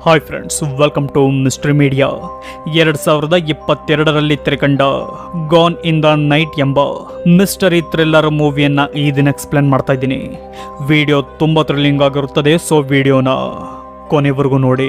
hi friends welcome to mystery media ಎರಡು ಸಾವಿರದ ಇಪ್ಪತ್ತೆರಡರಲ್ಲಿ ತೆರೆಕಂಡ ಗಾನ್ ಇನ್ ದ ನೈಟ್ ಎಂಬ ಮಿಸ್ಟರಿ ಥ್ರಿಲ್ಲರ್ ಮೂವಿಯನ್ನು ಈ ದಿನ ಎಕ್ಸ್ಪ್ಲೇನ್ ಮಾಡ್ತಾ ಇದ್ದೀನಿ ವಿಡಿಯೋ ತುಂಬ ಥ್ರಿಲ್ಲಿಂಗ್ ಆಗಿರುತ್ತದೆ ಸೊ ವಿಡಿಯೋನ ಕೊನೆವರೆಗೂ ನೋಡಿ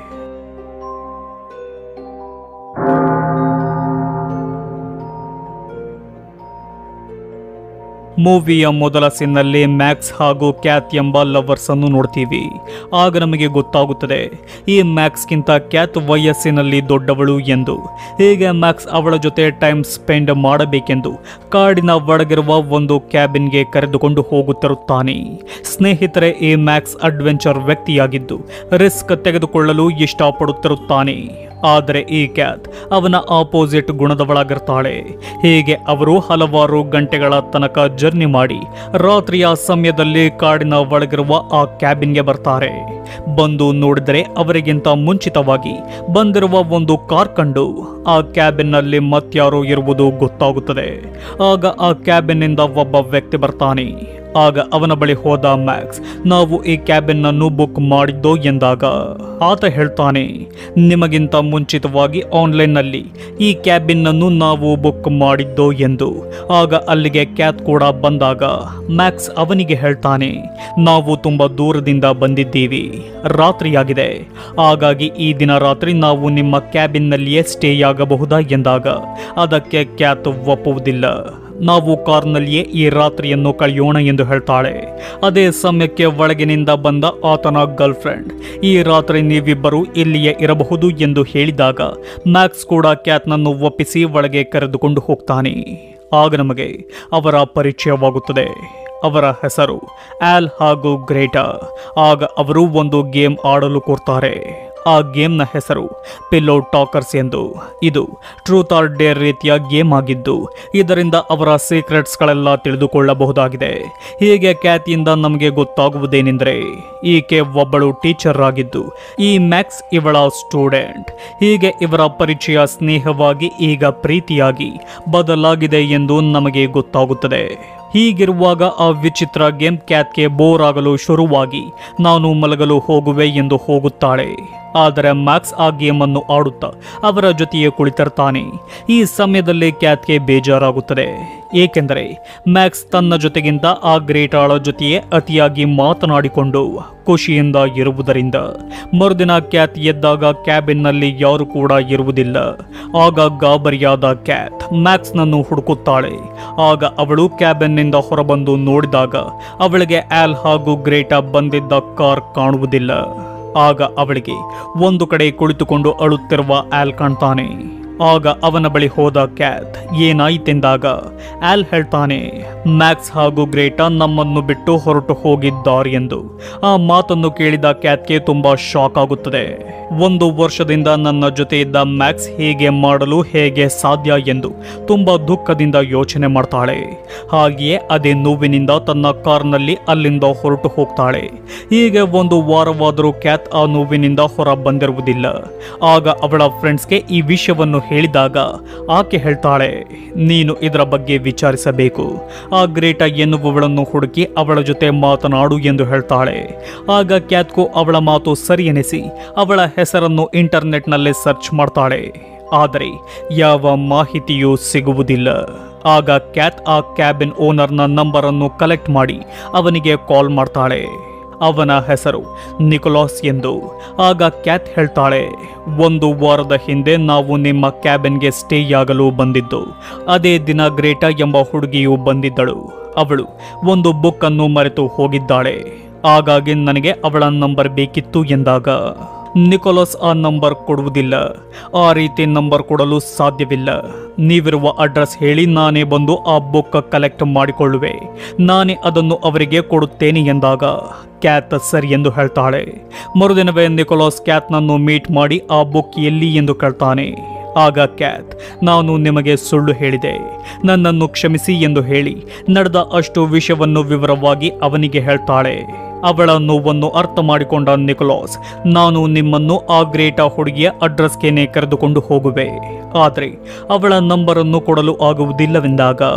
ಮೂವಿಯ ಮೊದಲ ಸೀನ್ನಲ್ಲಿ ಮ್ಯಾಕ್ಸ್ ಹಾಗೂ ಕ್ಯಾತ್ ಎಂಬ ಲವರ್ಸ್ ಅನ್ನು ನೋಡ್ತೀವಿ ಆಗ ನಮಗೆ ಗೊತ್ತಾಗುತ್ತದೆ ಈ ಮ್ಯಾಕ್ಸ್ಗಿಂತ ಕ್ಯಾತ್ ವಯಸ್ಸಿನಲ್ಲಿ ದೊಡ್ಡವಳು ಎಂದು ಹೀಗೆ ಮ್ಯಾಕ್ಸ್ ಅವಳ ಜೊತೆ ಟೈಮ್ ಸ್ಪೆಂಡ್ ಮಾಡಬೇಕೆಂದು ಕಾಡಿನ ಒಳಗಿರುವ ಒಂದು ಕ್ಯಾಬಿನ್ಗೆ ಕರೆದುಕೊಂಡು ಹೋಗುತ್ತಿರುತ್ತಾನೆ ಸ್ನೇಹಿತರೆ ಈ ಮ್ಯಾಕ್ಸ್ ಅಡ್ವೆಂಚರ್ ವ್ಯಕ್ತಿಯಾಗಿದ್ದು ರಿಸ್ಕ್ ತೆಗೆದುಕೊಳ್ಳಲು ಇಷ್ಟಪಡುತ್ತಿರುತ್ತಾನೆ ಆದರೆ ಈ ಕ್ಯಾತ್ ಅವನ ಆಪೋಸಿಟ್ ಗುಣದವಳಾಗಿರ್ತಾಳೆ ಹೀಗೆ ಅವರು ಹಲವಾರು ಗಂಟೆಗಳ ತನಕ ಜರ್ನಿ ಮಾಡಿ ರಾತ್ರಿಯ ಸಮಯದಲ್ಲಿ ಕಾಡಿನ ಒಳಗಿರುವ ಆ ಕ್ಯಾಬಿನ್ಗೆ ಬರ್ತಾರೆ ಬಂದು ನೋಡಿದರೆ ಅವರಿಗಿಂತ ಮುಂಚಿತವಾಗಿ ಬಂದಿರುವ ಒಂದು ಕಾರ್ ಕಂಡು ಆ ಕ್ಯಾಬಿನ್ನಲ್ಲಿ ಮತ್ಯಾರೋ ಇರುವುದು ಗೊತ್ತಾಗುತ್ತದೆ ಆಗ ಆ ಕ್ಯಾಬಿನ್ನಿಂದ ಒಬ್ಬ ವ್ಯಕ್ತಿ ಬರ್ತಾನೆ ಆಗ ಅವನ ಬಳಿ ಹೋದ ಮ್ಯಾಕ್ಸ್ ನಾವು ಈ ಕ್ಯಾಬಿನ್ ಅನ್ನು ಬುಕ್ ಮಾಡಿದ್ದೋ ಎಂದಾಗ ಆತ ಹೇಳ್ತಾನೆ ನಿಮಗಿಂತ ಮುಂಚಿತವಾಗಿ ಆನ್ಲೈನ್ನಲ್ಲಿ ಈ ಕ್ಯಾಬಿನ್ ಅನ್ನು ನಾವು ಬುಕ್ ಮಾಡಿದ್ದೋ ಎಂದು ಆಗ ಅಲ್ಲಿಗೆ ಕ್ಯಾತ್ ಕೂಡ ಬಂದಾಗ ಮ್ಯಾಕ್ಸ್ ಅವನಿಗೆ ಹೇಳ್ತಾನೆ ನಾವು ತುಂಬ ದೂರದಿಂದ ಬಂದಿದ್ದೀವಿ ರಾತ್ರಿಯಾಗಿದೆ ಹಾಗಾಗಿ ಈ ದಿನ ರಾತ್ರಿ ನಾವು ನಿಮ್ಮ ಕ್ಯಾಬಿನ್ನಲ್ಲಿಯೇ ಸ್ಟೇ ಆಗಬಹುದಾ ಎಂದಾಗ ಅದಕ್ಕೆ ಕ್ಯಾತ್ ಒಪ್ಪುವುದಿಲ್ಲ ನಾವು ಕಾರ್ನಲ್ಲಿಯೇ ಈ ರಾತ್ರಿಯನ್ನು ಕಳೆಯೋಣ ಎಂದು ಹೇಳ್ತಾಳೆ ಅದೇ ಸಮಯಕ್ಕೆ ಒಳಗಿನಿಂದ ಬಂದ ಆತನ ಗರ್ಲ್ ಫ್ರೆಂಡ್ ಈ ರಾತ್ರಿ ನೀವಿಬ್ಬರು ಇಲ್ಲಿಯೇ ಇರಬಹುದು ಎಂದು ಹೇಳಿದಾಗ ಮ್ಯಾಕ್ಸ್ ಕೂಡ ಕ್ಯಾತ್ನನ್ನು ಒಪ್ಪಿಸಿ ಒಳಗೆ ಕರೆದುಕೊಂಡು ಹೋಗ್ತಾನೆ ಆಗ ನಮಗೆ ಅವರ ಪರಿಚಯವಾಗುತ್ತದೆ ಅವರ ಹೆಸರು ಆಲ್ ಹಾಗೂ ಗ್ರೇಟಾ ಆಗ ಅವರು ಒಂದು ಗೇಮ್ ಆಡಲು ಕೋರ್ತಾರೆ ಆ ಗೇಮ್ನ ಹೆಸರು ಪಿಲ್ಲೋ ಟಾಕರ್ಸ್ ಎಂದು ಇದು ಟ್ರೂತ್ ಆರ್ ಡೇರ್ ರೀತಿಯ ಗೇಮ್ ಆಗಿದ್ದು ಇದರಿಂದ ಅವರ ಸೀಕ್ರೆಟ್ಸ್ಗಳೆಲ್ಲ ತಿಳಿದುಕೊಳ್ಳಬಹುದಾಗಿದೆ ಹೀಗೆ ಖ್ಯಾತಿಯಿಂದ ನಮಗೆ ಗೊತ್ತಾಗುವುದೇನೆಂದರೆ ಈಕೆ ಒಬ್ಬಳು ಟೀಚರ್ ಆಗಿದ್ದು ಈ ಮ್ಯಾಕ್ಸ್ ಇವಳ ಸ್ಟೂಡೆಂಟ್ ಹೀಗೆ ಇವರ ಪರಿಚಯ ಸ್ನೇಹವಾಗಿ ಈಗ ಪ್ರೀತಿಯಾಗಿ ಬದಲಾಗಿದೆ ಎಂದು ನಮಗೆ ಗೊತ್ತಾಗುತ್ತದೆ ಹೀಗಿರುವಾಗ ಆ ವಿಚಿತ್ರ ಗೇಮ್ ಕ್ಯಾತ್ಗೆ ಬೋರ್ ಆಗಲು ಶುರುವಾಗಿ ನಾನು ಮಲಗಲು ಹೋಗುವೆ ಎಂದು ಹೋಗುತ್ತಾಳೆ ಆದರೆ ಮ್ಯಾಕ್ಸ್ ಆ ಗೇಮ್ ಅನ್ನು ಆಡುತ್ತಾ ಅವರ ಜೊತೆಯೇ ಕುಳಿತಿರ್ತಾನೆ ಈ ಸಮಯದಲ್ಲಿ ಕ್ಯಾತ್ಗೆ ಬೇಜಾರಾಗುತ್ತದೆ ಏಕೆಂದರೆ ಮ್ಯಾಕ್ಸ್ ತನ್ನ ಜೊತೆಗಿಂತ ಆ ಗ್ರೇಟಾಳ ಜೊತೆಯೇ ಅತಿಯಾಗಿ ಮಾತನಾಡಿಕೊಂಡು ಖುಷಿಯಿಂದ ಇರುವುದರಿಂದ ಮರುದಿನ ಕ್ಯಾತ್ ಎದ್ದಾಗ ಕ್ಯಾಬಿನ್ನಲ್ಲಿ ಯಾರು ಕೂಡ ಇರುವುದಿಲ್ಲ ಆಗ ಗಾಬರಿಯಾದ ಕ್ಯಾತ್ ಮ್ಯಾಕ್ಸ್ನನ್ನು ಹುಡುಕುತ್ತಾಳೆ ಆಗ ಅವಳು ಕ್ಯಾಬಿನ್ನಿಂದ ಹೊರಬಂದು ನೋಡಿದಾಗ ಅವಳಿಗೆ ಆಲ್ ಹಾಗೂ ಗ್ರೇಟಾ ಬಂದಿದ್ದ ಕಾರ್ ಕಾಣುವುದಿಲ್ಲ ಆಗ ಅವಳಿಗೆ ಒಂದು ಕಡೆ ಕುಳಿತುಕೊಂಡು ಅಳುತ್ತಿರುವ ಆಲ್ ಕಾಣ್ತಾನೆ ಆಗ ಅವನ ಬಳಿ ಹೋದ ಕ್ಯಾತ್ ಏನಾಯಿತೆಂದಾಗ ಆಲ್ ಹೇಳ್ತಾನೆ ಮ್ಯಾಕ್ಸ್ ಹಾಗೂ ಗ್ರೇಟಾ ನಮ್ಮನ್ನು ಬಿಟ್ಟು ಹೊರಟು ಹೋಗಿದ್ದಾರೆ ಎಂದು ಆ ಮಾತನ್ನು ಕೇಳಿದ ಕ್ಯಾತ್ಗೆ ತುಂಬಾ ಶಾಕ್ ಆಗುತ್ತದೆ ಒಂದು ವರ್ಷದಿಂದ ನನ್ನ ಜೊತೆ ಇದ್ದ ಮ್ಯಾಕ್ಸ್ ಹೀಗೆ ಮಾಡಲು ಹೇಗೆ ಸಾಧ್ಯ ಎಂದು ತುಂಬಾ ದುಃಖದಿಂದ ಯೋಚನೆ ಮಾಡ್ತಾಳೆ ಹಾಗೆಯೇ ಅದೇ ನೋವಿನಿಂದ ತನ್ನ ಕಾರ್ನಲ್ಲಿ ಅಲ್ಲಿಂದ ಹೊರಟು ಹೋಗ್ತಾಳೆ ಹೀಗೆ ಒಂದು ವಾರವಾದರೂ ಕ್ಯಾತ್ ಆ ನೋವಿನಿಂದ ಹೊರ ಬಂದಿರುವುದಿಲ್ಲ ಆಗ ಅವಳ ಫ್ರೆಂಡ್ಸ್ಗೆ ಈ ವಿಷಯವನ್ನು ಹೇಳಿದಾಗ ಆಕೆ ಹೇಳ್ತಾಳೆ ನೀನು ಇದರ ಬಗ್ಗೆ ವಿಚಾರಿಸಬೇಕು ಆ ಗ್ರೇಟ ಎನ್ನುವವಳನ್ನು ಹುಡುಕಿ ಅವಳ ಜೊತೆ ಮಾತನಾಡು ಎಂದು ಹೇಳ್ತಾಳೆ ಆಗ ಕ್ಯಾತ್ಕು ಅವಳ ಮಾತು ಸರಿ ಎನಿಸಿ ಅವಳ ಹೆಸರನ್ನು ಇಂಟರ್ನೆಟ್ನಲ್ಲೇ ಸರ್ಚ್ ಮಾಡ್ತಾಳೆ ಆದರೆ ಯಾವ ಮಾಹಿತಿಯೂ ಸಿಗುವುದಿಲ್ಲ ಆಗ ಕ್ಯಾತ್ ಆ ಕ್ಯಾಬಿನ್ ಓನರ್ನ ನಂಬರನ್ನು ಕಲೆಕ್ಟ್ ಮಾಡಿ ಅವನಿಗೆ ಕಾಲ್ ಮಾಡ್ತಾಳೆ ಅವನ ಹೆಸರು ನಿಕೋಲಾಸ್ ಎಂದು ಆಗ ಕ್ಯಾತ್ ಹೇಳ್ತಾಳೆ ಒಂದು ವಾರದ ಹಿಂದೆ ನಾವು ನಿಮ್ಮ ಕ್ಯಾಬಿನ್ಗೆ ಸ್ಟೇ ಆಗಲು ಬಂದಿದ್ದು ಅದೇ ದಿನ ಗ್ರೇಟಾ ಎಂಬ ಹುಡುಗಿಯು ಬಂದಿದ್ದಳು ಅವಳು ಒಂದು ಬುಕ್ ಅನ್ನು ಮರೆತು ಹೋಗಿದ್ದಾಳೆ ಹಾಗಾಗಿ ನನಗೆ ಅವಳ ನಂಬರ್ ಬೇಕಿತ್ತು ಎಂದಾಗ ನಿಕೋಲಸ್ ಆ ನಂಬರ್ ಕೊಡುವುದಿಲ್ಲ ಆ ರೀತಿ ನಂಬರ್ ಕೊಡಲು ಸಾಧ್ಯವಿಲ್ಲ ನೀವಿರುವ ಅಡ್ರೆಸ್ ಹೇಳಿ ನಾನೇ ಬಂದು ಆ ಬುಕ್ ಕಲೆಕ್ಟ್ ಮಾಡಿಕೊಳ್ಳುವೆ ನಾನೇ ಅದನ್ನು ಅವರಿಗೆ ಕೊಡುತ್ತೇನೆ ಎಂದಾಗ ಕ್ಯಾತ್ ಸರಿ ಎಂದು ಹೇಳ್ತಾಳೆ ಮರುದಿನವೇ ನಿಕೋಲಾಸ್ ಕ್ಯಾತ್ನನ್ನು ಮೀಟ್ ಮಾಡಿ ಆ ಬುಕ್ ಎಲ್ಲಿ ಎಂದು ಕೇಳ್ತಾನೆ ಆಗ ಕ್ಯಾತ್ ನಾನು ನಿಮಗೆ ಸುಳ್ಳು ಹೇಳಿದೆ ನನ್ನನ್ನು ಕ್ಷಮಿಸಿ ಎಂದು ಹೇಳಿ ನಡೆದ ಅಷ್ಟು ವಿಷಯವನ್ನು ವಿವರವಾಗಿ ಅವನಿಗೆ ಹೇಳ್ತಾಳೆ ಅವಳ ನೋವನ್ನು ಅರ್ಥ ಮಾಡಿಕೊಂಡ ನಿಕೋಲಾಸ್ ನಾನು ನಿಮ್ಮನ್ನು ಆ ಗ್ರೇಟ ಹುಡುಗಿಯ ಅಡ್ರೆಸ್ಗೇನೆ ಕರೆದುಕೊಂಡು ಹೋಗುವೆ ಆದರೆ ಅವಳ ನಂಬರನ್ನು ಕೊಡಲು ಆಗುವುದಿಲ್ಲವೆಂದಾಗ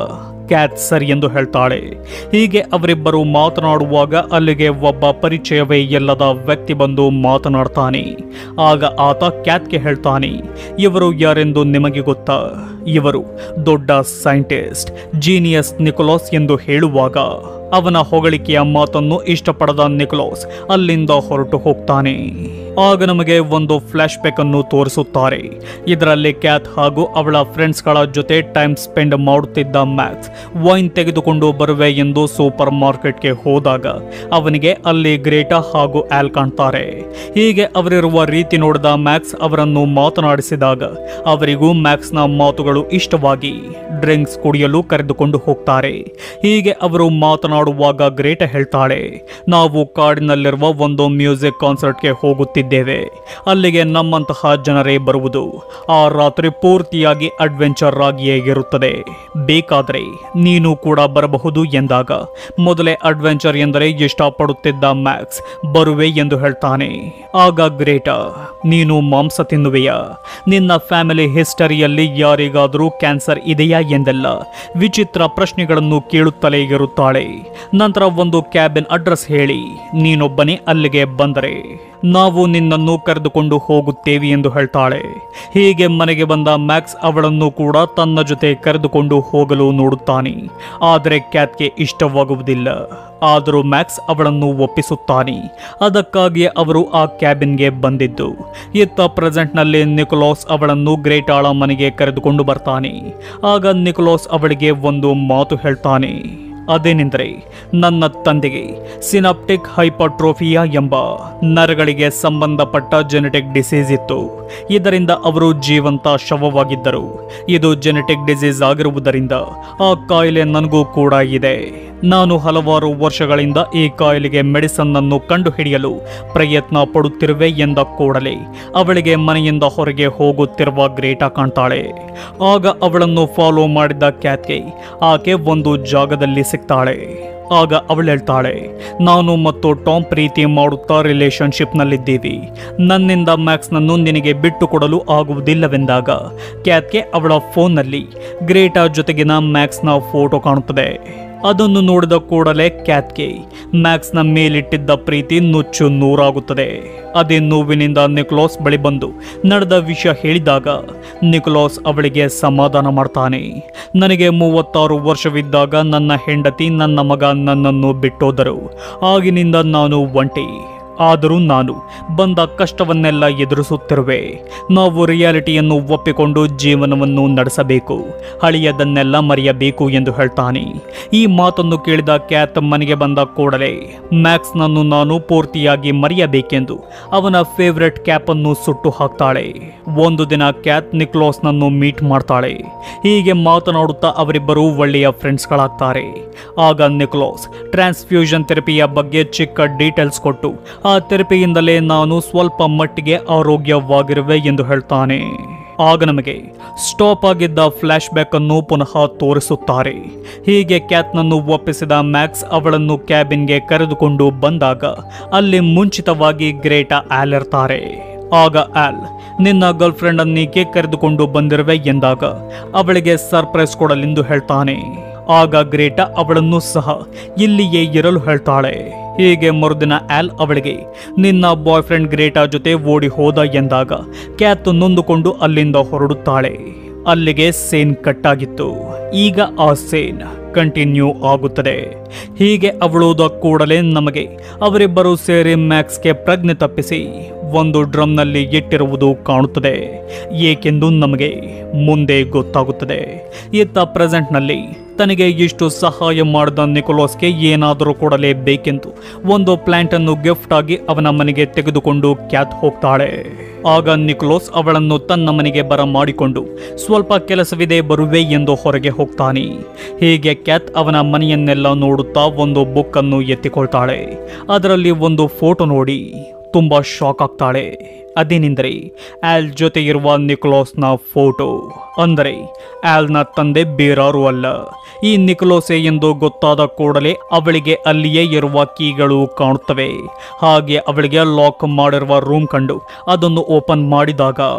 ಕ್ಯಾತ್ ಸರಿ ಎಂದು ಹೇಳ್ತಾಳೆ ಹೀಗೆ ಅವರಿಬ್ಬರು ಮಾತನಾಡುವಾಗ ಅಲ್ಲಿಗೆ ಒಬ್ಬ ಪರಿಚಯವೇ ಇಲ್ಲದ ವ್ಯಕ್ತಿ ಬಂದು ಮಾತನಾಡ್ತಾನೆ ಆಗ ಆತ ಕ್ಯಾತ್ಗೆ ಹೇಳ್ತಾನೆ ಇವರು ಯಾರೆಂದು ನಿಮಗೆ ಗೊತ್ತಾ ಇವರು ದೊಡ್ಡ ಸೈಂಟಿಸ್ಟ್ ಜೀನಿಯಸ್ ನಿಕೋಲಾಸ್ ಎಂದು ಹೇಳುವಾಗ ಅವನ ಹೊಗಳಿಕೆಯ ಮಾತನ್ನು ಇಷ್ಟಪಡದ ನಿಕೋಲಾಸ್ ಅಲ್ಲಿಂದ ಹೊರಟು ಹೋಗ್ತಾನೆ ಆಗ ನಮಗೆ ಒಂದು ಫ್ಲಾಶ್ ಬ್ಯಾಕ್ ಅನ್ನು ತೋರಿಸುತ್ತಾರೆ ಇದರಲ್ಲಿ ಕ್ಯಾತ್ ಹಾಗೂ ಅವಳ ಫ್ರೆಂಡ್ಸ್ಗಳ ಜೊತೆ ಟೈಮ್ ಸ್ಪೆಂಡ್ ಮಾಡುತ್ತಿದ್ದ ಮ್ಯಾಕ್ಸ್ ವೈನ್ ತೆಗೆದುಕೊಂಡು ಬರುವೆ ಎಂದು ಸೂಪರ್ ಮಾರ್ಕೆಟ್ಗೆ ಹೋದಾಗ ಅವನಿಗೆ ಅಲ್ಲಿ ಗ್ರೇಟಾ ಹಾಗೂ ಆಲ್ ಕಾಣ್ತಾರೆ ಹೀಗೆ ಅವರಿರುವ ರೀತಿ ನೋಡಿದ ಮ್ಯಾಕ್ಸ್ ಅವರನ್ನು ಮಾತನಾಡಿಸಿದಾಗ ಅವರಿಗೂ ಮ್ಯಾಕ್ಸ್ನ ಮಾತುಗಳು ಇಷ್ಟವಾಗಿ ಡ್ರಿಂಕ್ಸ್ ಕುಡಿಯಲು ಕರೆದುಕೊಂಡು ಹೋಗ್ತಾರೆ ಹೀಗೆ ಅವರು ಮಾತನಾಡುವಾಗ ಗ್ರೇಟ ಹೇಳ್ತಾಳೆ ನಾವು ಕಾಡಿನಲ್ಲಿರುವ ಒಂದು ಮ್ಯೂಸಿಕ್ ಕಾನ್ಸರ್ಟ್ಗೆ ಹೋಗುತ್ತಿದ್ದೇವೆ ಅಲ್ಲಿಗೆ ನಮ್ಮಂತಹ ಜನರೇ ಬರುವುದು ಆ ರಾತ್ರಿ ಪೂರ್ತಿಯಾಗಿ ಅಡ್ವೆಂಚರ್ ಆಗಿಯೇ ಇರುತ್ತದೆ ಬೇಕಾದರೆ ನೀನು ಕೂಡ ಬರಬಹುದು ಎಂದಾಗ ಮೊದಲೇ ಅಡ್ವೆಂಚರ್ ಎಂದರೆ ಇಷ್ಟಪಡುತ್ತಿದ್ದ ಮ್ಯಾಕ್ಸ್ ಬರುವೆ ಎಂದು ಹೇಳ್ತಾನೆ ಆಗ ಗ್ರೇಟಾ ನೀನು ಮಾಂಸ ತಿನ್ನುವೆಯಾ ನಿನ್ನ ಫ್ಯಾಮಿಲಿ ಹಿಸ್ಟರಿಯಲ್ಲಿ ಯಾರಿಗಾದರೂ ಕ್ಯಾನ್ಸರ್ ಇದೆಯಾ ಎಂದೆಲ್ಲ ವಿಚಿತ್ರ ಪ್ರಶ್ನೆಗಳನ್ನು ಕೇಳುತ್ತಲೇ ಇರುತ್ತಾಳೆ ನಂತರ ಒಂದು ಕ್ಯಾಬಿನ್ ಅಡ್ರೆಸ್ ಹೇಳಿ ನೀನೊಬ್ಬನೇ ಅಲ್ಲಿಗೆ ಬಂದರೆ ನಾವು ನಿನ್ನನ್ನು ಕರೆದುಕೊಂಡು ಹೋಗುತ್ತೇವೆ ಎಂದು ಹೇಳ್ತಾಳೆ ಹೀಗೆ ಮನೆಗೆ ಬಂದ ಮ್ಯಾಕ್ಸ್ ಅವಳನ್ನು ಕೂಡ ತನ್ನ ಜೊತೆ ಕರೆದುಕೊಂಡು ಹೋಗಲು ನೋಡುತ್ತಾನೆ ಆದರೆ ಕ್ಯಾತ್ಗೆ ಇಷ್ಟವಾಗುವುದಿಲ್ಲ ಆದರೂ ಮ್ಯಾಕ್ಸ್ ಅವಳನ್ನು ಒಪ್ಪಿಸುತ್ತಾನೆ ಅದಕ್ಕಾಗಿ ಅವರು ಆ ಕ್ಯಾಬಿನ್ಗೆ ಬಂದಿದ್ದು ಇತ್ತ ಪ್ರೆಸೆಂಟ್ನಲ್ಲಿ ನಿಕೋಲಾಸ್ ಅವಳನ್ನು ಗ್ರೇಟಾಳ ಮನೆಗೆ ಕರೆದುಕೊಂಡು ಬರ್ತಾನೆ ಆಗ ನಿಕೋಲಾಸ್ ಅವಳಿಗೆ ಒಂದು ಮಾತು ಹೇಳ್ತಾನೆ ಅದೇನೆಂದರೆ ನನ್ನ ತಂದೆಗೆ ಸಿನಾಪ್ಟಿಕ್ ಹೈಪರ್ಟ್ರೋಫಿಯಾ ಎಂಬ ನರಗಳಿಗೆ ಸಂಬಂಧಪಟ್ಟ ಜೆನೆಟಿಕ್ ಡಿಸೀಸ್ ಇತ್ತು ಇದರಿಂದ ಅವರು ಜೀವಂತ ಶವವಾಗಿದ್ದರು ಇದು ಜೆನೆಟಿಕ್ ಡಿಸೀಸ್ ಆಗಿರುವುದರಿಂದ ಆ ಕಾಯಿಲೆ ನನಗೂ ಕೂಡ ಇದೆ ನಾನು ಹಲವಾರು ವರ್ಷಗಳಿಂದ ಈ ಕಾಯಿಲೆಗೆ ಮೆಡಿಸನ್ ಅನ್ನು ಕಂಡುಹಿಡಿಯಲು ಪ್ರಯತ್ನ ಪಡುತ್ತಿರುವೆ ಎಂದ ಕೂಡಲೇ ಅವಳಿಗೆ ಮನೆಯಿಂದ ಹೊರಗೆ ಹೋಗುತ್ತಿರುವ ಗ್ರೇಟಾ ಕಾಣ್ತಾಳೆ ಆಗ ಅವಳನ್ನು ಫಾಲೋ ಮಾಡಿದ ಕ್ಯಾತ್ಗೆ ಆಕೆ ಒಂದು ಜಾಗದಲ್ಲಿ ಸಿಗ್ತಾಳೆ ಆಗ ಅವಳು ಹೇಳ್ತಾಳೆ ನಾನು ಮತ್ತು ಟಾಮ್ ಪ್ರೀತಿ ಮಾಡುತ್ತಾ ರಿಲೇಶನ್ಶಿಪ್ನಲ್ಲಿದ್ದೀವಿ ನನ್ನಿಂದ ಮ್ಯಾಕ್ಸ್ನನ್ನು ನಿನಗೆ ಬಿಟ್ಟು ಕೊಡಲು ಆಗುವುದಿಲ್ಲವೆಂದಾಗ ಕ್ಯಾತ್ಗೆ ಅವಳ ಫೋನ್ನಲ್ಲಿ ಗ್ರೇಟಾ ಜೊತೆಗಿನ ಮ್ಯಾಕ್ಸ್ನ ಫೋಟೋ ಕಾಣುತ್ತದೆ ಅದನ್ನು ನೋಡಿದ ಕೂಡಲೇ ಕ್ಯಾತ್ಗೆ ಮ್ಯಾಕ್ಸ್ನ ಮೇಲಿಟ್ಟಿದ್ದ ಪ್ರೀತಿ ನುಚ್ಚು ನೂರಾಗುತ್ತದೆ ಅದೇ ನೋವಿನಿಂದ ನಿಕೋಲಾಸ್ ಬಳಿ ಬಂದು ನಡೆದ ವಿಷಯ ಹೇಳಿದಾಗ ನಿಕೋಲಾಸ್ ಅವಳಿಗೆ ಸಮಾಧಾನ ಮಾಡ್ತಾನೆ ನನಗೆ ಮೂವತ್ತಾರು ವರ್ಷವಿದ್ದಾಗ ನನ್ನ ಹೆಂಡತಿ ನನ್ನ ಮಗ ನನ್ನನ್ನು ಬಿಟ್ಟೋದರು ಆಗಿನಿಂದ ನಾನು ಒಂಟಿ ಆದರೂ ನಾನು ಬಂದ ಕಷ್ಟವನ್ನೆಲ್ಲ ಎದುರಿಸುತ್ತಿರುವೆ ನಾವು ರಿಯಾಲಿಟಿಯನ್ನು ಒಪ್ಪಿಕೊಂಡು ಜೀವನವನ್ನು ನಡೆಸಬೇಕು ಹಳೆಯದನ್ನೆಲ್ಲ ಮರೆಯಬೇಕು ಎಂದು ಹೇಳ್ತಾನೆ ಈ ಮಾತನ್ನು ಕೇಳಿದ ಕ್ಯಾತ್ ಮನೆಗೆ ಬಂದ ಕೂಡಲೇ ಮ್ಯಾಕ್ಸ್ನನ್ನು ನಾನು ಪೂರ್ತಿಯಾಗಿ ಮರೆಯಬೇಕೆಂದು ಅವನ ಫೇವ್ರೆಟ್ ಕ್ಯಾಪ್ ಅನ್ನು ಸುಟ್ಟು ಹಾಕ್ತಾಳೆ ಒಂದು ದಿನ ಕ್ಯಾತ್ ನಿಕ್ಲೋಸ್ನನ್ನು ಮೀಟ್ ಮಾಡ್ತಾಳೆ ಹೀಗೆ ಮಾತನಾಡುತ್ತಾ ಅವರಿಬ್ಬರು ಒಳ್ಳೆಯ ಫ್ರೆಂಡ್ಸ್ಗಳಾಗ್ತಾರೆ ಆಗ ನಿಕ್ಲೋಸ್ ಟ್ರಾನ್ಸ್ಫ್ಯೂಷನ್ ಥೆರಪಿಯ ಬಗ್ಗೆ ಚಿಕ್ಕ ಡೀಟೇಲ್ಸ್ ಕೊಟ್ಟು ಆ ಥೆರಪಿಯಿಂದಲೇ ನಾನು ಸ್ವಲ್ಪ ಮಟ್ಟಿಗೆ ಆರೋಗ್ಯವಾಗಿರುವೆ ಎಂದು ಹೇಳ್ತಾನೆ ಆಗ ನಮಗೆ ಸ್ಟಾಪ್ ಆಗಿದ್ದ ಫ್ಲಾಶ್ ಬ್ಯಾಕ್ ಅನ್ನು ಪುನಃ ತೋರಿಸುತ್ತಾರೆ ಹೀಗೆ ಕ್ಯಾತ್ನನ್ನು ಒಪ್ಪಿಸಿದ ಮ್ಯಾಕ್ಸ್ ಅವಳನ್ನು ಕ್ಯಾಬಿನ್ಗೆ ಕರೆದುಕೊಂಡು ಬಂದಾಗ ಅಲ್ಲಿ ಮುಂಚಿತವಾಗಿ ಗ್ರೇಟಾ ಆಲ್ ಇರ್ತಾರೆ ಆಗ ಆಲ್ ನಿನ್ನ ಗರ್ಲ್ ಫ್ರೆಂಡ್ ಅನ್ನೀಕೆ ಕರೆದುಕೊಂಡು ಬಂದಿರುವೆ ಎಂದಾಗ ಅವಳಿಗೆ ಸರ್ಪ್ರೈಸ್ ಕೊಡಲೆಂದು ಹೇಳ್ತಾನೆ ಆಗ ಗ್ರೇಟಾ ಅವಳನ್ನು ಸಹ ಇಲ್ಲಿಯೇ ಇರಲು ಹೇಳ್ತಾಳೆ ಹೀಗೆ ಮರುದಿನ ಆಲ್ ಅವಳಿಗೆ ನಿನ್ನ ಬಾಯ್ ಫ್ರೆಂಡ್ ಗ್ರೇಟಾ ಜೊತೆ ಓಡಿ ಹೋದ ಎಂದಾಗ ಕ್ಯಾತ್ ನೊಂದುಕೊಂಡು ಅಲ್ಲಿಂದ ಹೊರಡುತ್ತಾಳೆ ಅಲ್ಲಿಗೆ ಸೇನ್ ಕಟ್ಟಾಗಿತ್ತು ಈಗ ಆ ಸೇನ್ ಕಂಟಿನ್ಯೂ ಆಗುತ್ತದೆ ಹೀಗೆ ಅವಳುದ ಕೂಡಲೇ ನಮಗೆ ಅವರಿಬ್ಬರು ಸೇರಿ ಮ್ಯಾಕ್ಸ್ಗೆ ಪ್ರಜ್ಞೆ ತಪ್ಪಿಸಿ ಒಂದು ಡ್ರಮ್ನಲ್ಲಿ ಇಟ್ಟಿರುವುದು ಕಾಣುತ್ತದೆ ಏಕೆಂದು ನಮಗೆ ಮುಂದೆ ಗೊತ್ತಾಗುತ್ತದೆ ಇತ್ತ ಪ್ರೆಸೆಂಟ್ನಲ್ಲಿ ತನಗೆ ಇಷ್ಟು ಸಹಾಯ ಮಾಡಿದ ನಿಕೋಲಾಸ್ಗೆ ಏನಾದರೂ ಕೊಡಲೇಬೇಕೆಂದು ಒಂದು ಪ್ಲಾಂಟ್ ಅನ್ನು ಗಿಫ್ಟ್ ಆಗಿ ಅವನ ಮನೆಗೆ ತೆಗೆದುಕೊಂಡು ಕ್ಯಾತ್ ಹೋಗ್ತಾಳೆ ಆಗ ನಿಕೋಲಾಸ್ ಅವಳನ್ನು ತನ್ನ ಮನೆಗೆ ಬರ ಮಾಡಿಕೊಂಡು ಸ್ವಲ್ಪ ಕೆಲಸವಿದೆ ಬರುವೆ ಎಂದು ಹೊರಗೆ ಹೋಗ್ತಾನೆ ಹೀಗೆ ಕ್ಯಾತ್ ಅವನ ಮನೆಯನ್ನೆಲ್ಲ ನೋಡುತ್ತಾ ಒಂದು ಬುಕ್ ಅನ್ನು ಎತ್ತಿಕೊಳ್ತಾಳೆ ಅದರಲ್ಲಿ ಒಂದು ಫೋಟೋ ನೋಡಿ ತುಂಬಾ ಶಾಕ್ ಆಗ್ತಾಳೆ ಅದೇನೆಂದರೆ ಆಲ್ ಜೊತೆ ಇರುವ ನಿಕೋಲಾಸ್ನ ಫೋಟೋ ಅಂದರೆ ಆಲ್ನ ತಂದೆ ಬೇರಾರೂ ಅಲ್ಲ ಈ ನಿಕೋಲೋಸೆ ಎಂದು ಗೊತ್ತಾದ ಕೂಡಲೇ ಅವಳಿಗೆ ಅಲ್ಲಿಯೇ ಇರುವ ಕೀಗಳು ಕಾಣುತ್ತವೆ ಹಾಗೆ ಅವಳಿಗೆ ಲಾಕ್ ಮಾಡಿರುವ ರೂಮ್ ಕಂಡು ಅದನ್ನು ಓಪನ್ ಮಾಡಿದಾಗ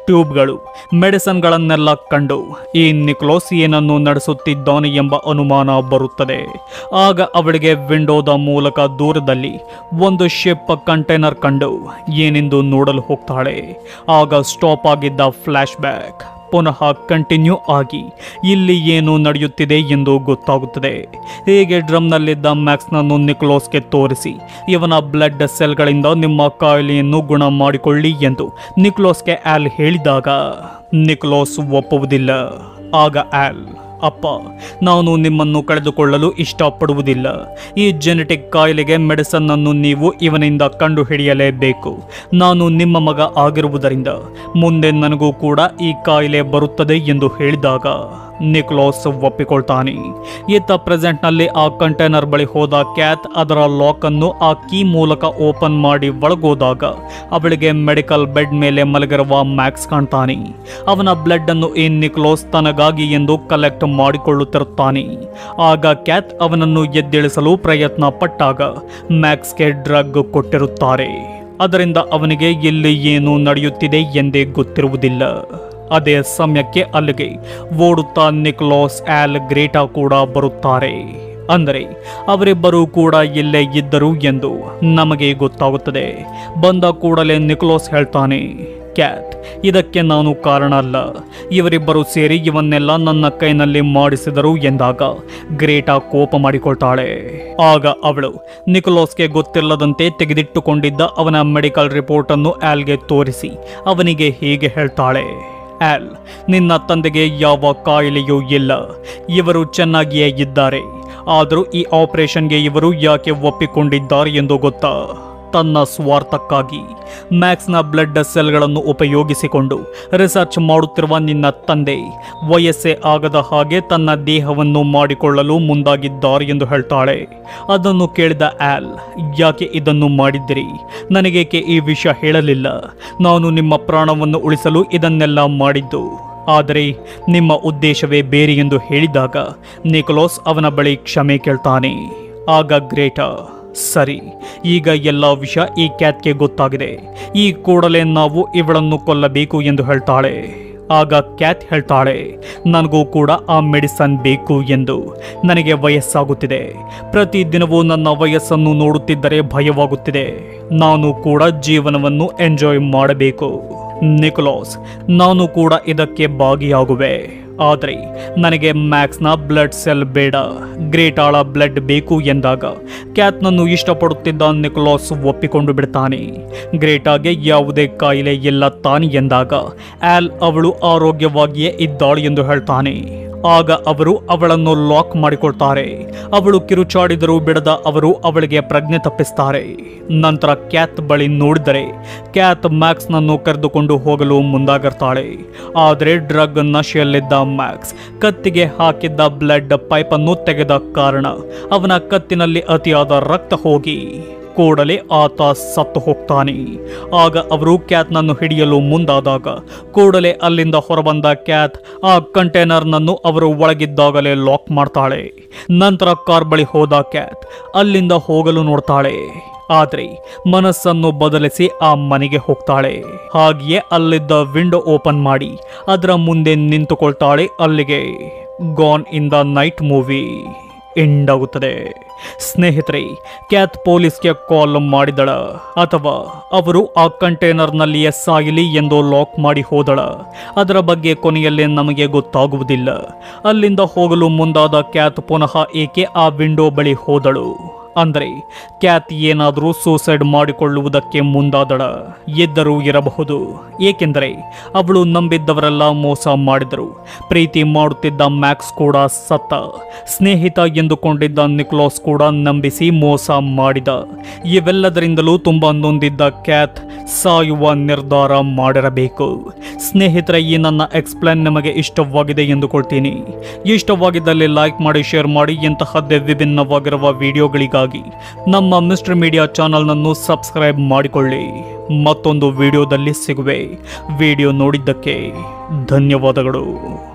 ಟ್ಯೂಬ್ಗಳು ಮೆಡಿಸನ್ಗಳನ್ನೆಲ್ಲ ಕಂಡು ಈ ನಿಕ್ಲೋಸ್ ಏನನ್ನು ನಡೆಸುತ್ತಿದ್ದಾನೆ ಎಂಬ ಅನುಮಾನ ಬರುತ್ತದೆ ಆಗ ಅವಳಿಗೆ ವಿಂಡೋದ ಮೂಲಕ ದೂರದಲ್ಲಿ ಒಂದು ಶಿಪ್ ಕಂಟೈನರ್ ಕಂಡು ಏನೆಂದು ನೋಡಲು ಹೋಗ್ತಾಳೆ ಆಗ ಸ್ಟಾಪ್ ಆಗಿದ್ದ ಫ್ಲ್ಯಾಶ್ ಬ್ಯಾಕ್ ಪುನಃ ಕಂಟಿನ್ಯೂ ಆಗಿ ಇಲ್ಲಿ ಏನು ನಡೆಯುತ್ತಿದೆ ಎಂದು ಗೊತ್ತಾಗುತ್ತದೆ ಹೀಗೆ ಡ್ರಮ್ನಲ್ಲಿದ್ದ ಮ್ಯಾಕ್ಸ್ನನ್ನು ನಿಕ್ಲೋಸ್ಗೆ ತೋರಿಸಿ ಇವನ ಬ್ಲಡ್ ಸೆಲ್ಗಳಿಂದ ನಿಮ್ಮ ಕಾಯಿಲೆಯನ್ನು ಗುಣ ಮಾಡಿಕೊಳ್ಳಿ ಎಂದು ನಿಕ್ಲೋಸ್ಗೆ ಆಲ್ ಹೇಳಿದಾಗ ನಿಕ್ಲೋಸ್ ಒಪ್ಪುವುದಿಲ್ಲ ಆಗ ಆಲ್ ಅಪ್ಪ ನಾನು ನಿಮ್ಮನ್ನು ಕಳೆದುಕೊಳ್ಳಲು ಇಷ್ಟಪಡುವುದಿಲ್ಲ ಈ ಜೆನೆಟಿಕ್ ಕಾಯಿಲೆಗೆ ಮೆಡಿಸನ್ ಅನ್ನು ನೀವು ಇವನಿಂದ ಕಂಡುಹಿಡಿಯಲೇಬೇಕು ನಾನು ನಿಮ್ಮ ಮಗ ಆಗಿರುವುದರಿಂದ ಮುಂದೆ ನನಗೂ ಕೂಡ ಈ ಕಾಯಿಲೆ ಬರುತ್ತದೆ ಎಂದು ಹೇಳಿದಾಗ ನಿಕ್ಲೋಸ್ ಒಪ್ಪಿಕೊಳ್ತಾನೆ ಈತ ಪ್ರೆಸೆಂಟ್ನಲ್ಲಿ ಆ ಕಂಟೈನರ್ ಬಳಿ ಹೋದ ಕ್ಯಾತ್ ಅದರ ಲಾಕ್ ಅನ್ನು ಆ ಕೀ ಮೂಲಕ ಓಪನ್ ಮಾಡಿ ಒಳಗೋದಾಗ ಅವಳಿಗೆ ಮೆಡಿಕಲ್ ಬೆಡ್ ಮೇಲೆ ಮಲಗಿರುವ ಮ್ಯಾಕ್ಸ್ ಕಾಣ್ತಾನೆ ಅವನ ಬ್ಲಡ್ ಅನ್ನು ಈ ನಿಕ್ಲೋಸ್ ತನಗಾಗಿ ಎಂದು ಕಲೆಕ್ಟ್ ಮಾಡಿಕೊಳ್ಳುತ್ತಿರುತ್ತಾನೆ ಆಗ ಕ್ಯಾತ್ ಅವನನ್ನು ಎದ್ದೇಳಿಸಲು ಪ್ರಯತ್ನ ಪಟ್ಟಾಗ ಮ್ಯಾಕ್ಸ್ಗೆ ಡ್ರಗ್ ಕೊಟ್ಟಿರುತ್ತಾರೆ ಅದರಿಂದ ಅವನಿಗೆ ಇಲ್ಲಿ ಏನು ನಡೆಯುತ್ತಿದೆ ಎಂದೇ ಗೊತ್ತಿರುವುದಿಲ್ಲ ಅದೇ ಸಮಯಕ್ಕೆ ಅಲ್ಲಿಗೆ ಓಡುತ್ತಾ ನಿಕ್ಲೋಸ್ ಆಲ್ ಗ್ರೇಟಾ ಕೂಡ ಬರುತ್ತಾರೆ ಅಂದರೆ ಅವರಿಬ್ಬರೂ ಕೂಡ ಇಲ್ಲೇ ಇದ್ದರು ಎಂದು ನಮಗೆ ಗೊತ್ತಾಗುತ್ತದೆ ಬಂದ ಕೂಡಲೇ ನಿಕ್ಲೋಸ್ ಹೇಳ್ತಾನೆ ಕ್ಯಾತ್ ಇದಕ್ಕೆ ನಾನು ಕಾರಣ ಅಲ್ಲ ಇವರಿಬ್ಬರು ಸೇರಿ ಇವನ್ನೆಲ್ಲ ನನ್ನ ಕೈನಲ್ಲಿ ಮಾಡಿಸಿದರು ಎಂದಾಗ ಗ್ರೇಟಾ ಕೋಪ ಮಾಡಿಕೊಳ್ತಾಳೆ ಆಗ ಅವಳು ನಿಕೋಲೋಸ್ಗೆ ಗೊತ್ತಿಲ್ಲದಂತೆ ತೆಗೆದಿಟ್ಟುಕೊಂಡಿದ್ದ ಅವನ ಮೆಡಿಕಲ್ ರಿಪೋರ್ಟ್ ಅನ್ನು ಆಲ್ಗೆ ತೋರಿಸಿ ಅವನಿಗೆ ಹೀಗೆ ಹೇಳ್ತಾಳೆ ಆಲ್ ನಿನ್ನ ತಂದೆಗೆ ಯಾವ ಕಾಯಿಲೆಯೂ ಇಲ್ಲ ಇವರು ಚೆನ್ನಾಗಿಯೇ ಇದ್ದಾರೆ ಆದರೂ ಈ ಆಪರೇಷನ್ಗೆ ಇವರು ಯಾಕೆ ಒಪ್ಪಿಕೊಂಡಿದ್ದಾರೆ ಎಂದು ಗೊತ್ತಾ ತನ್ನ ಸ್ವಾರ್ಥಕ್ಕಾಗಿ ಮ್ಯಾಕ್ಸ್ನ ಬ್ಲಡ್ ಸೆಲ್ಗಳನ್ನು ಉಪಯೋಗಿಸಿಕೊಂಡು ರಿಸರ್ಚ್ ಮಾಡುತ್ತಿರುವ ನಿನ್ನ ತಂದೆ ವಯಸ್ಸೇ ಆಗದ ಹಾಗೆ ತನ್ನ ದೇಹವನ್ನು ಮಾಡಿಕೊಳ್ಳಲು ಮುಂದಾಗಿದ್ದಾರೆ ಎಂದು ಹೇಳ್ತಾಳೆ ಅದನ್ನು ಕೇಳಿದ ಆಲ್ ಯಾಕೆ ಇದನ್ನು ಮಾಡಿದಿರಿ ನನಗೇಕೆ ಈ ವಿಷಯ ಹೇಳಲಿಲ್ಲ ನಾನು ನಿಮ್ಮ ಪ್ರಾಣವನ್ನು ಉಳಿಸಲು ಇದನ್ನೆಲ್ಲ ಮಾಡಿದ್ದು ಆದರೆ ನಿಮ್ಮ ಉದ್ದೇಶವೇ ಬೇರೆ ಎಂದು ಹೇಳಿದಾಗ ನಿಕೋಲೋಸ್ ಅವನ ಬಳಿ ಕ್ಷಮೆ ಕೇಳ್ತಾನೆ ಆಗ ಗ್ರೇಟಾ ಸರಿ ಈಗ ಎಲ್ಲ ವಿಷಯ ಈ ಕ್ಯಾತ್ಗೆ ಗೊತ್ತಾಗಿದೆ ಈ ಕೂಡಲೇ ನಾವು ಇವಳನ್ನು ಕೊಲ್ಲಬೇಕು ಎಂದು ಹೇಳ್ತಾಳೆ ಆಗ ಕ್ಯಾತ್ ಹೇಳ್ತಾಳೆ ನನಗೂ ಕೂಡ ಆ ಮೆಡಿಸನ್ ಬೇಕು ಎಂದು ನನಗೆ ವಯಸ್ಸಾಗುತ್ತಿದೆ ಪ್ರತಿದಿನವೂ ನನ್ನ ವಯಸ್ಸನ್ನು ನೋಡುತ್ತಿದ್ದರೆ ಭಯವಾಗುತ್ತಿದೆ ನಾನು ಕೂಡ ಜೀವನವನ್ನು ಎಂಜಾಯ್ ಮಾಡಬೇಕು ನಿಕೋಲಾಸ್ ನಾನು ಕೂಡ ಇದಕ್ಕೆ ಭಾಗಿಯಾಗುವೆ ಆದರೆ ನನಗೆ ಮ್ಯಾಕ್ಸ್ನ ಬ್ಲಡ್ ಸೆಲ್ ಬೇಡ ಗ್ರೇಟಾಳ ಬ್ಲಡ್ ಬೇಕು ಎಂದಾಗ ಕ್ಯಾತ್ನನ್ನು ಇಷ್ಟಪಡುತ್ತಿದ್ದ ನಿಕೋಲಾಸ್ ಒಪ್ಪಿಕೊಂಡು ಬಿಡ್ತಾನೆ ಗ್ರೇಟಾಗೆ ಯಾವುದೇ ಕಾಯಿಲೆ ಇಲ್ಲ ತಾನೆ ಎಂದಾಗ ಆಲ್ ಅವಳು ಆರೋಗ್ಯವಾಗಿಯೇ ಇದ್ದಾಳು ಎಂದು ಹೇಳ್ತಾನೆ ಆಗ ಅವರು ಅವಳನ್ನು ಲಾಕ್ ಮಾಡಿಕೊಳ್ತಾರೆ ಅವಳು ಕಿರುಚಾಡಿದರೂ ಬಿಡದ ಅವರು ಅವಳಿಗೆ ಪ್ರಜ್ಞೆ ತಪ್ಪಿಸ್ತಾರೆ ನಂತರ ಕ್ಯಾತ್ ಬಳಿ ನೋಡಿದರೆ ಕ್ಯಾತ್ ಮ್ಯಾಕ್ಸ್ನನ್ನು ಕರೆದುಕೊಂಡು ಹೋಗಲು ಮುಂದಾಗಿರ್ತಾಳೆ ಆದರೆ ಡ್ರಗ್ ನಶೆಯಲ್ಲಿದ್ದ ಮ್ಯಾಕ್ಸ್ ಕತ್ತಿಗೆ ಹಾಕಿದ್ದ ಬ್ಲಡ್ ಪೈಪನ್ನು ತೆಗೆದ ಕಾರಣ ಅವನ ಕತ್ತಿನಲ್ಲಿ ಅತಿಯಾದ ರಕ್ತ ಹೋಗಿ ಕೂಡಲೇ ಆತ ಸತ್ತು ಹೋಗ್ತಾನೆ ಆಗ ಅವರು ಕ್ಯಾತ್ನನ್ನು ಹಿಡಿಯಲು ಮುಂದಾದಾಗ ಕೂಡಲೇ ಅಲ್ಲಿಂದ ಹೊರಬಂದ ಕ್ಯಾತ್ ಆ ಕಂಟೈನರ್ನನ್ನು ಅವರು ಒಳಗಿದ್ದಾಗಲೇ ಲಾಕ್ ಮಾಡ್ತಾಳೆ ನಂತರ ಕಾರ್ ಬಳಿ ಹೋದ ಕ್ಯಾತ್ ಅಲ್ಲಿಂದ ಹೋಗಲು ನೋಡ್ತಾಳೆ ಆದ್ರೆ ಮನಸ್ಸನ್ನು ಬದಲಿಸಿ ಆ ಮನೆಗೆ ಹೋಗ್ತಾಳೆ ಹಾಗೆಯೇ ಅಲ್ಲಿದ್ದ ವಿಂಡೋ ಓಪನ್ ಮಾಡಿ ಅದರ ಮುಂದೆ ನಿಂತುಕೊಳ್ತಾಳೆ ಅಲ್ಲಿಗೆ gone in the night movie end ಆಗುತ್ತದೆ ಸ್ನೇಹಿತರೆ ಕ್ಯಾತ್ ಪೊಲೀಸ್ಗೆ ಕಾಲ್ ಮಾಡಿದಳ ಅಥವಾ ಅವರು ಆ ಕಂಟೈನರ್ನಲ್ಲಿಯೇ ಸಾಯಲಿ ಎಂದು ಲಾಕ್ ಮಾಡಿ ಹೋದಳ ಅದರ ಬಗ್ಗೆ ಕೊನೆಯಲ್ಲಿ ನಮಗೆ ಗೊತ್ತಾಗುವುದಿಲ್ಲ ಅಲ್ಲಿಂದ ಹೋಗಲು ಮುಂದಾದ ಕ್ಯಾತ್ ಪುನಃ ಏಕೆ ಆ ವಿಂಡೋ ಬಳಿ ಹೋದಳು ಅಂದರೆ ಕ್ಯಾತ್ ಏನಾದರೂ ಸೂಸೈಡ್ ಮಾಡಿಕೊಳ್ಳುವುದಕ್ಕೆ ಮುಂದಾದಳ ಎದ್ದರೂ ಇರಬಹುದು ಏಕೆಂದರೆ ಅವಳು ನಂಬಿದ್ದವರೆಲ್ಲ ಮೋಸ ಮಾಡಿದರು ಪ್ರೀತಿ ಮಾಡುತ್ತಿದ್ದ ಮ್ಯಾಕ್ಸ್ ಕೂಡ ಸತ್ತ ಸ್ನೇಹಿತ ಎಂದುಕೊಂಡಿದ್ದ ನಿಕ್ಲಾಸ್ ಕೂಡ ನಂಬಿಸಿ ಮೋಸ ಮಾಡಿದ ಇವೆಲ್ಲದರಿಂದಲೂ ತುಂಬ ನೊಂದಿದ್ದ ಕ್ಯಾತ್ ಸಾಯುವ ನಿರ್ಧಾರ ಮಾಡಿರಬೇಕು ಸ್ನೇಹಿತರೆ ಈ ನನ್ನ ಎಕ್ಸ್ಪ್ಲೇನ್ ನಿಮಗೆ ಇಷ್ಟವಾಗಿದೆ ಎಂದುಕೊಳ್ತೀನಿ ಇಷ್ಟವಾಗಿದ್ದಲ್ಲಿ ಲೈಕ್ ಮಾಡಿ ಶೇರ್ ಮಾಡಿ ಇಂತಹದ್ದೇ ವಿಭಿನ್ನವಾಗಿರುವ ವಿಡಿಯೋಗಳಿಗಾಗಿ ನಮ್ಮ ಮಿಸ್ಟರ್ ಮೀಡಿಯಾ ಚಾನಲ್ನನ್ನು ಸಬ್ಸ್ಕ್ರೈಬ್ ಮಾಡಿಕೊಳ್ಳಿ ಮತ್ತೊಂದು ವಿಡಿಯೋದಲ್ಲಿ ಸಿಗುವೆ ವಿಡಿಯೋ ನೋಡಿದ್ದಕ್ಕೆ ಧನ್ಯವಾದಗಳು